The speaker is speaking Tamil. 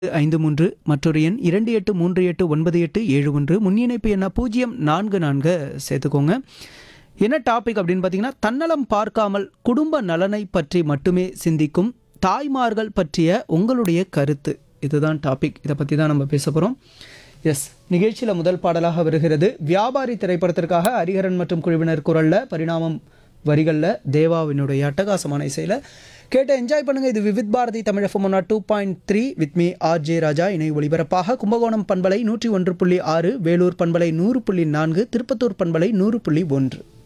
ஐந்து மூன்று மற்றொரு எண் இரண்டு எட்டு மூன்று எட்டு ஒன்பது எட்டு ஏழு ஒன்று முன்னிணைப்பு எண்ணா பூஜ்ஜியம் நான்கு நான்கு சேர்த்துக்கோங்க என்ன டாபிக் அப்படின்னு பார்த்தீங்கன்னா தன்னலம் பார்க்காமல் குடும்ப நலனை பற்றி மட்டுமே சிந்திக்கும் தாய்மார்கள் பற்றிய உங்களுடைய கருத்து இதுதான் டாபிக் இதை பற்றி தான் நம்ம பேச போகிறோம் எஸ் நிகழ்ச்சியில் முதல் பாடலாக வருகிறது வியாபாரி திரைப்படத்திற்காக ஹரிஹரன் மற்றும் குழுவினர் குரலில் பரிணாமம் வரிகளில் தேவாவினுடைய அட்டகாசமான இசையில் கேட்டு என்ஜாய் பண்ணுங்க இது Vividh Bharati Tamil FM one two point three with me R J Raja இணை ஒளிபரப்பாக கும்பகோணம் பண்பலை நூற்றி ஒன்று புள்ளி ஆறு வேலூர் பண்பலை நூறு புள்ளி நான்கு திருப்பத்தூர் பண்பலை நூறு புள்ளி ஒன்று